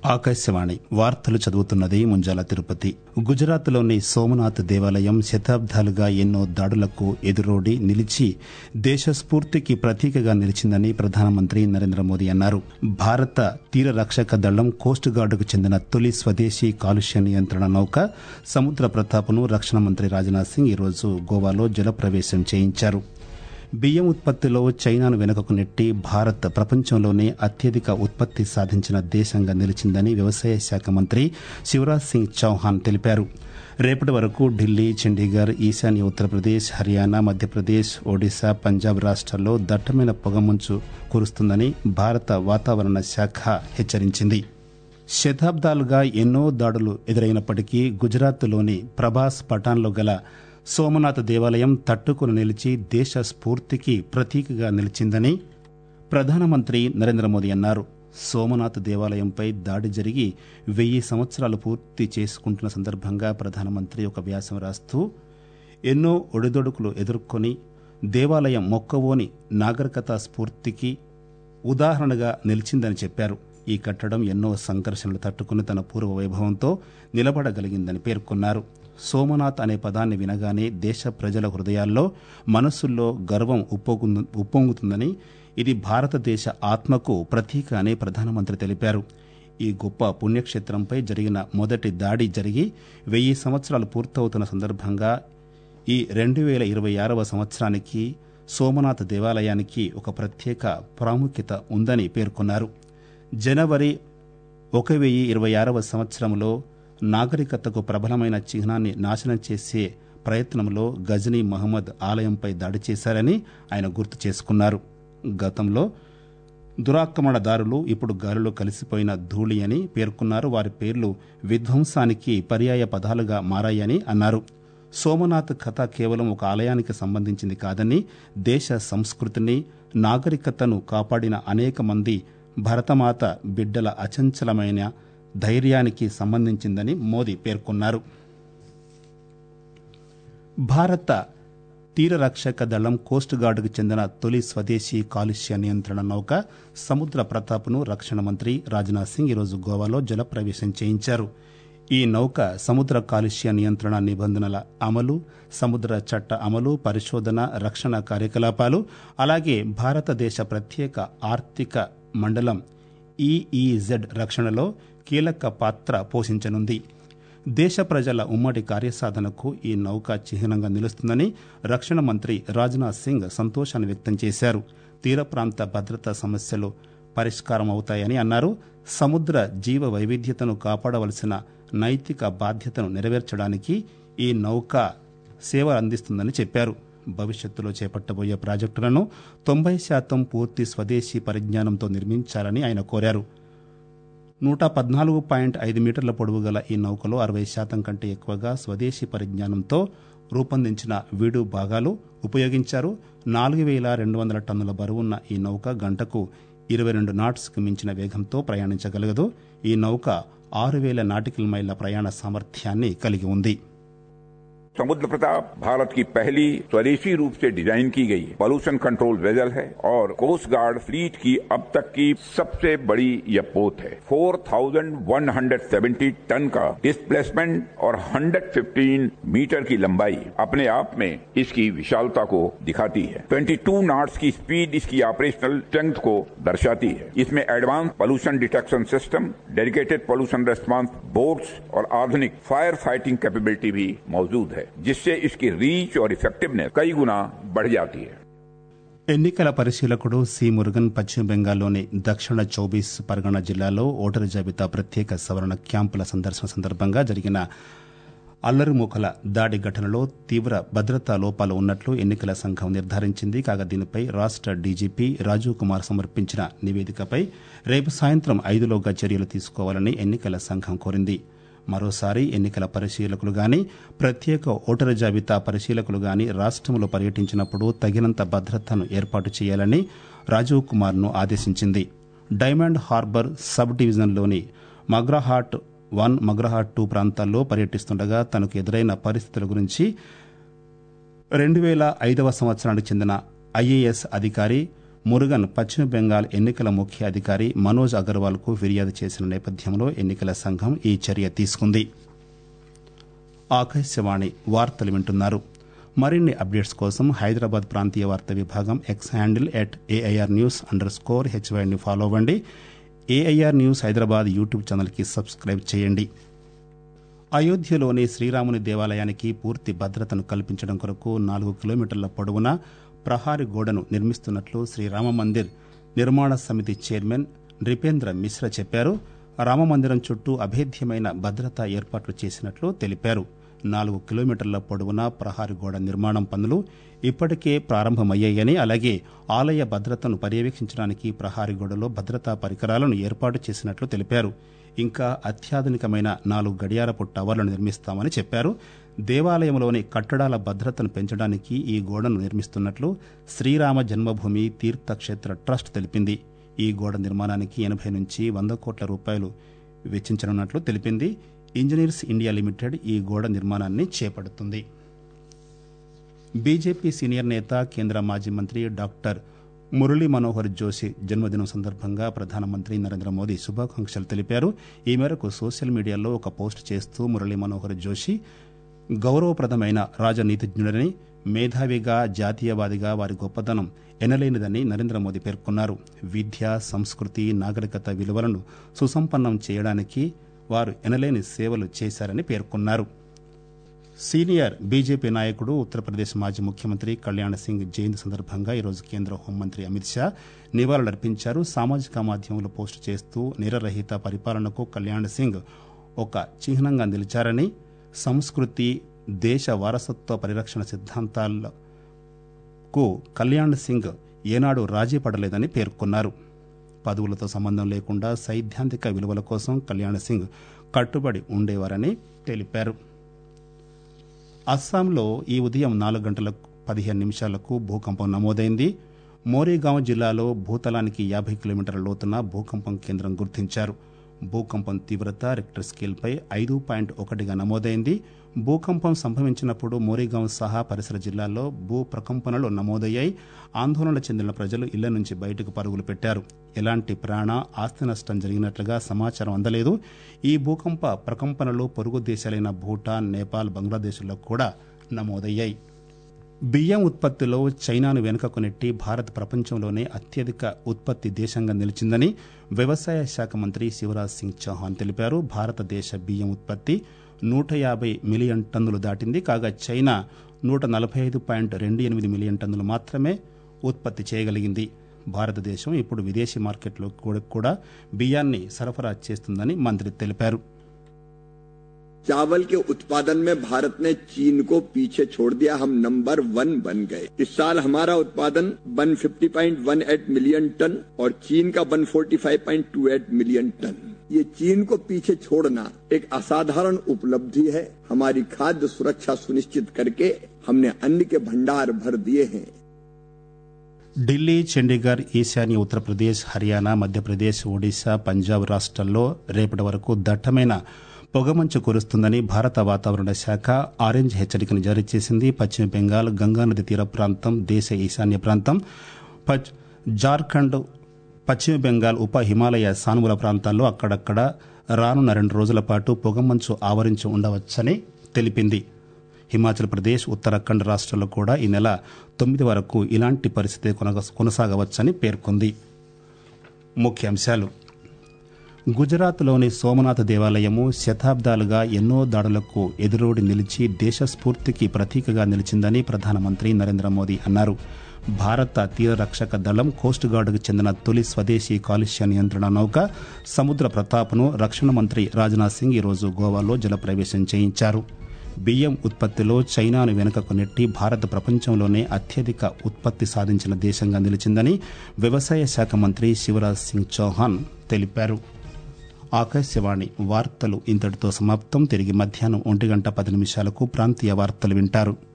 ఆకాశవాణి వార్తలు చదువుతున్నది ముంజాల తిరుపతి గుజరాత్లోని సోమనాథ్ దేవాలయం శతాబ్దాలుగా ఎన్నో దాడులకు ఎదురోడి నిలిచి దేశ స్ఫూర్తికి ప్రతీకగా నిలిచిందని ప్రధానమంత్రి నరేంద్ర మోదీ అన్నారు భారత తీర రక్షక దళం కోస్ట్ గార్డుకు చెందిన తొలి స్వదేశీ కాలుష్య నియంత్రణ నౌక సముద్ర ప్రతాప్ను రక్షణ మంత్రి రాజ్నాథ్ సింగ్ ఈరోజు గోవాలో జలప్రవేశం చేయించారు బియ్యం ఉత్పత్తిలో చైనాను వెనుకకు నెట్టి భారత్ ప్రపంచంలోనే అత్యధిక ఉత్పత్తి సాధించిన దేశంగా నిలిచిందని వ్యవసాయ శాఖ మంత్రి శివరాజ్ సింగ్ చౌహాన్ తెలిపారు రేపటి వరకు ఢిల్లీ చండీగఢ్ ఈశాన్య ఉత్తరప్రదేశ్ హర్యానా మధ్యప్రదేశ్ ఒడిశా పంజాబ్ రాష్ట్రాల్లో దట్టమైన పొగమంచు కురుస్తుందని భారత వాతావరణ శాఖ హెచ్చరించింది శతాబ్దాలుగా ఎన్నో దాడులు ఎదురైనప్పటికీ గుజరాత్లోని ప్రభాస్ పఠాన్లో గల సోమనాథ్ దేవాలయం తట్టుకుని నిలిచి దేశ స్ఫూర్తికి ప్రతీకగా నిలిచిందని ప్రధానమంత్రి నరేంద్ర మోదీ అన్నారు సోమనాథ్ దేవాలయంపై దాడి జరిగి వెయ్యి సంవత్సరాలు పూర్తి చేసుకుంటున్న సందర్భంగా ప్రధానమంత్రి ఒక వ్యాసం రాస్తూ ఎన్నో ఒడిదొడుకులు ఎదుర్కొని దేవాలయం మొక్కవోని నాగరికత స్ఫూర్తికి ఉదాహరణగా నిలిచిందని చెప్పారు ఈ కట్టడం ఎన్నో సంఘర్షణలు తట్టుకుని తన పూర్వ వైభవంతో నిలబడగలిగిందని పేర్కొన్నారు సోమనాథ్ అనే పదాన్ని వినగానే దేశ ప్రజల హృదయాల్లో మనస్సుల్లో గర్వం ఉప్పొంగుతుందని ఇది భారతదేశ ఆత్మకు ప్రతీక అని ప్రధానమంత్రి తెలిపారు ఈ గొప్ప పుణ్యక్షేత్రంపై జరిగిన మొదటి దాడి జరిగి వెయ్యి సంవత్సరాలు పూర్తవుతున్న సందర్భంగా ఈ రెండు వేల ఇరవై ఆరవ సంవత్సరానికి సోమనాథ్ దేవాలయానికి ఒక ప్రత్యేక ప్రాముఖ్యత ఉందని పేర్కొన్నారు జనవరి ఒక వెయ్యి ఇరవై ఆరవ సంవత్సరంలో నాగరికతకు ప్రబలమైన చిహ్నాన్ని నాశనం చేసే ప్రయత్నంలో గజనీ మహమ్మద్ ఆలయంపై దాడి చేశారని ఆయన గుర్తు చేసుకున్నారు గతంలో దురాక్రమణదారులు ఇప్పుడు గాలిలో కలిసిపోయిన ధూళి అని పేర్కొన్నారు వారి పేర్లు విధ్వంసానికి పర్యాయ పదాలుగా మారాయని అన్నారు సోమనాథ్ కథ కేవలం ఒక ఆలయానికి సంబంధించింది కాదని దేశ సంస్కృతిని నాగరికతను కాపాడిన అనేక మంది భరతమాత బిడ్డల అచంచలమైన ధైర్యానికి సంబంధించిందని మోదీ పేర్కొన్నారు భారత తీర రక్షక దళం కోస్ట్ గార్డుకు చెందిన తొలి స్వదేశీ కాలుష్య నియంత్రణ నౌక సముద్ర ప్రతాప్ను రక్షణ మంత్రి రాజ్నాథ్ సింగ్ ఈరోజు గోవాలో జలప్రవేశం చేయించారు ఈ నౌక సముద్ర కాలుష్య నియంత్రణ నిబంధనల అమలు సముద్ర చట్ట అమలు పరిశోధన రక్షణ కార్యకలాపాలు అలాగే భారతదేశ ప్రత్యేక ఆర్థిక మండలం ఈఈజెడ్ రక్షణలో కీలక పాత్ర పోషించనుంది దేశ ప్రజల ఉమ్మడి కార్యసాధనకు ఈ నౌక చిహ్నంగా నిలుస్తుందని రక్షణ మంత్రి రాజ్నాథ్ సింగ్ సంతోషాన్ని వ్యక్తం చేశారు తీర ప్రాంత భద్రతా సమస్యలు పరిష్కారం అవుతాయని అన్నారు సముద్ర జీవ వైవిధ్యతను కాపాడవలసిన నైతిక బాధ్యతను నెరవేర్చడానికి ఈ నౌక సేవ అందిస్తుందని చెప్పారు భవిష్యత్తులో చేపట్టబోయే ప్రాజెక్టులను తొంభై శాతం పూర్తి స్వదేశీ పరిజ్ఞానంతో నిర్మించాలని ఆయన కోరారు నూట పద్నాలుగు పాయింట్ ఐదు మీటర్ల పొడవు గల ఈ నౌకలో అరవై శాతం కంటే ఎక్కువగా స్వదేశీ పరిజ్ఞానంతో రూపొందించిన వీడు భాగాలు ఉపయోగించారు నాలుగు వేల రెండు వందల టన్నుల బరువున్న ఈ నౌక గంటకు ఇరవై రెండు నాట్స్కు మించిన వేగంతో ప్రయాణించగలగదు ఈ నౌక ఆరు వేల నాటికల్ మైళ్ల ప్రయాణ సామర్థ్యాన్ని కలిగి ఉంది समुद्र प्रताप भारत की पहली स्वदेशी रूप से डिजाइन की गई पॉल्यूशन कंट्रोल वेजल है और कोस्ट गार्ड फ्लीट की अब तक की सबसे बड़ी यह पोत है 4,170 टन का डिस्प्लेसमेंट और 115 मीटर की लंबाई अपने आप में इसकी विशालता को दिखाती है 22 नॉट्स की स्पीड इसकी ऑपरेशनल स्ट्रेंथ को दर्शाती है इसमें advance pollution detection system dedicated pollution response boats और आधुनिक फायर फाइटिंग कैपेबिलिटी भी मौजूद है जिससे इसकी रीच और इफेक्टिवनेस कई गुना बढ़ जाती है ఎన్నికల పరిశీలకుడు సి మురుగన్ పశ్చిమ బెంగాల్లోని దక్షిణ చౌబీస్ పరగణ జిల్లాలో ఓటరు జాబితా ప్రత్యేక సవరణ క్యాంపుల సందర్శన సందర్భంగా జరిగిన అల్లరిమూకల దాడి ఘటనలో తీవ్ర భద్రతా లోపాలు ఉన్నట్లు ఎన్నికల సంఘం నిర్ధారించింది కాగా దీనిపై రాష్ట డీజీపీ రాజీవ్ కుమార్ సమర్పించిన నివేదికపై రేపు సాయంత్రం ఐదులోగా చర్యలు తీసుకోవాలని ఎన్నికల సంఘం కోరింది మరోసారి ఎన్నికల పరిశీలకులు గాని ప్రత్యేక ఓటరు జాబితా పరిశీలకులు గాని రాష్టంలో పర్యటించినప్పుడు తగినంత భద్రతను ఏర్పాటు చేయాలని రాజీవ్ కుమార్ను ఆదేశించింది డైమండ్ హార్బర్ సబ్ డివిజన్లోని మగ్రాహాట్ వన్ మగ్రహాట్ టూ ప్రాంతాల్లో పర్యటిస్తుండగా తనకు ఎదురైన పరిస్థితుల గురించి రెండు వేల ఐదవ సంవత్సరానికి చెందిన ఐఏఎస్ అధికారి మురుగన్ పశ్చిమ బెంగాల్ ఎన్నికల ముఖ్య అధికారి మనోజ్ అగర్వాల్ కు ఫిర్యాదు చేసిన నేపథ్యంలో ఎన్నికల సంఘం ఈ చర్య తీసుకుంది ఆకాశవాణి వార్తలు వింటున్నారు మరిన్ని అప్డేట్స్ కోసం హైదరాబాద్ ప్రాంతీయ వార్తా విభాగం X handle at AIR news under score హెచ్వైని ఫాలో అవ్వండి ఏఐఆర్ న్యూస్ హైదరాబాద్ యూట్యూబ్ ఛానల్కి సబ్స్క్రైబ్ చేయండి అయోధ్యలోని శ్రీరాముని దేవాలయానికి పూర్తి భద్రతను కల్పించడం కొరకు నాలుగు కిలోమీటర్ల పొడవున ప్రహారీ గోడను నిర్మిస్తున్నట్లు శ్రీరామ మందిర్ నిర్మాణ సమితి చైర్మన్ నృపేంద్ర మిశ్ర చెప్పారు రామమందిరం చుట్టూ అభేద్యమైన భద్రతా ఏర్పాట్లు చేసినట్లు తెలిపారు నాలుగు కిలోమీటర్ల పొడవున ప్రహారీ గోడ నిర్మాణం పనులు ఇప్పటికే ప్రారంభమయ్యాయని అలాగే ఆలయ భద్రతను పర్యవేక్షించడానికి ప్రహారీ గోడలో భద్రతా పరికరాలను ఏర్పాటు చేసినట్లు తెలిపారు ఇంకా అత్యాధునికమైన నాలుగు గడియారపు టవర్లను నిర్మిస్తామని చెప్పారు దేవాలయంలోని కట్టడాల భద్రతను పెంచడానికి ఈ గోడను నిర్మిస్తున్నట్లు శ్రీరామ జన్మభూమి తీర్థక్షేత్ర ట్రస్ట్ తెలిపింది ఈ గోడ నిర్మాణానికి ఎనభై నుంచి వంద కోట్ల రూపాయలు వెచ్చించనున్నట్లు తెలిపింది ఇంజనీర్స్ ఇండియా లిమిటెడ్ ఈ గోడ నిర్మాణాన్ని చేపడుతుంది బీజేపీ సీనియర్ నేత కేంద్ర మాజీ మంత్రి డాక్టర్ మురళీ మనోహర్ జోషి జన్మదినం సందర్భంగా ప్రధానమంత్రి నరేంద్ర మోదీ శుభాకాంక్షలు తెలిపారు ఈ మేరకు సోషల్ మీడియాలో ఒక పోస్ట్ చేస్తూ మురళీ మనోహర్ జోషి గౌరవప్రదమైన రాజనీతిజ్ఞుడని మేధావిగా జాతీయవాదిగా వారి గొప్పతనం ఎనలేనిదని నరేంద్ర మోదీ పేర్కొన్నారు విద్య సంస్కృతి నాగరికత విలువలను సుసంపన్నం చేయడానికి వారు ఎనలేని సేవలు చేశారని పేర్కొన్నారు సీనియర్ బీజేపీ నాయకుడు ఉత్తరప్రదేశ్ మాజీ ముఖ్యమంత్రి కళ్యాణ్ సింగ్ జయంతి సందర్భంగా ఈరోజు కేంద్ర హోంమంత్రి అమిత్ షా నివాళులర్పించారు సామాజిక మాధ్యమంలో పోస్టు చేస్తూ నిరరహిత పరిపాలనకు కళ్యాణ్ సింగ్ ఒక చిహ్నంగా నిలిచారని సంస్కృతి దేశ వారసత్వ పరిరక్షణ సిద్ధాంతాలకు కళ్యాణ్ సింగ్ ఏనాడు రాజీ పడలేదని పేర్కొన్నారు పదవులతో సంబంధం లేకుండా సైద్ధాంతిక విలువల కోసం కళ్యాణ్ సింగ్ కట్టుబడి ఉండేవారని తెలిపారు అస్సాంలో ఈ ఉదయం నాలుగు గంటల పదిహేను నిమిషాలకు భూకంపం నమోదైంది మోరీగాంవ్ జిల్లాలో భూతలానికి యాభై కిలోమీటర్ల లోతున భూకంపం కేంద్రం గుర్తించారు భూకంపం తీవ్రత రిక్టర్ స్కేల్పై ఐదు పాయింట్ ఒకటిగా నమోదైంది భూకంపం సంభవించినప్పుడు మోరీగాంవ్ సహా పరిసర జిల్లాల్లో భూ ప్రకంపనలు నమోదయ్యాయి ఆందోళన చెందిన ప్రజలు ఇళ్ల నుంచి బయటకు పరుగులు పెట్టారు ఎలాంటి ప్రాణ ఆస్తి నష్టం జరిగినట్లుగా సమాచారం అందలేదు ఈ భూకంప ప్రకంపనలు పొరుగు దేశాలైన భూటాన్ నేపాల్ బంగ్లాదేశ్లో కూడా నమోదయ్యాయి బియ్యం ఉత్పత్తిలో చైనాను వెనుకకు నెట్టి భారత్ ప్రపంచంలోనే అత్యధిక ఉత్పత్తి దేశంగా నిలిచిందని వ్యవసాయ శాఖ మంత్రి శివరాజ్ సింగ్ చౌహాన్ తెలిపారు భారతదేశ బియ్యం ఉత్పత్తి నూట యాభై మిలియన్ టన్నులు దాటింది కాగా చైనా నూట నలభై ఐదు పాయింట్ రెండు ఎనిమిది మిలియన్ టన్నులు మాత్రమే ఉత్పత్తి చేయగలిగింది భారతదేశం ఇప్పుడు విదేశీ మార్కెట్లో కూడా బియ్యాన్ని సరఫరా చేస్తుందని మంత్రి తెలిపారు चावल के उत्पादन में भारत ने चीन को पीछे छोड़ दिया हम नंबर वन बन गए इस साल हमारा उत्पादन 150.18 मिलियन टन और चीन का 145.28 मिलियन टन ये चीन को पीछे छोड़ना एक असाधारण उपलब्धि है हमारी खाद्य सुरक्षा सुनिश्चित करके हमने अन्न के भंडार भर दिए हैं ఢిల్లీ చండీగఢ్ ఈశాన్య ఉత్తరప్రదేశ్ హర్యానా మధ్యప్రదేశ్ ఒడిశా పంజాబ్ రాష్ట్రాల్లో రేపటి వరకు దట్టమైన పొగమంచు కురుస్తుందని భారత వాతావరణ శాఖ ఆరెంజ్ హెచ్చరికను జారీ చేసింది పశ్చిమ బెంగాల్ గంగానది తీర ప్రాంతం దేశ ఈశాన్య ప్రాంతం జార్ఖండ్ పశ్చిమ బెంగాల్ ఉప హిమాలయ సానువుల ప్రాంతాల్లో అక్కడక్కడ రానున్న రెండు రోజుల పాటు పొగమంచు ఆవరించి ఉండవచ్చని తెలిపింది హిమాచల్ ప్రదేశ్ ఉత్తరాఖండ్ రాష్ట్రాల్లో కూడా ఈ నెల తొమ్మిది వరకు ఇలాంటి పరిస్థితి కొనసాగవచ్చని పేర్కొంది ముఖ్యాంశాలు గుజరాత్లోని సోమనాథ్ దేవాలయము శతాబ్దాలుగా ఎన్నో దాడులకు ఎదురోడి నిలిచి దేశ స్ఫూర్తికి ప్రతీకగా నిలిచిందని ప్రధానమంత్రి నరేంద్ర మోదీ అన్నారు భారత తీర రక్షక దళం కోస్ట్ గార్డుకు చెందిన తొలి స్వదేశీ కాలుష్య నియంత్రణ నౌక సముద్ర ప్రతాప్ను రక్షణ మంత్రి రాజ్నాథ్ సింగ్ ఈరోజు గోవాలో జలప్రవేశం చేయించారు బియ్యం ఉత్పత్తిలో చైనాను వెనుకకు నెట్టి భారత్ ప్రపంచంలోనే అత్యధిక ఉత్పత్తి సాధించిన దేశంగా నిలిచిందని వ్యవసాయ శాఖ మంత్రి శివరాజ్ సింగ్ చౌహాన్ తెలిపారు ఆకాశవాణి వార్తలు ఇంతటితో సమాప్తం తిరిగి మధ్యాహ్నం ఒంటి గంట పది నిమిషాలకు ప్రాంతీయ వార్తలు వింటారు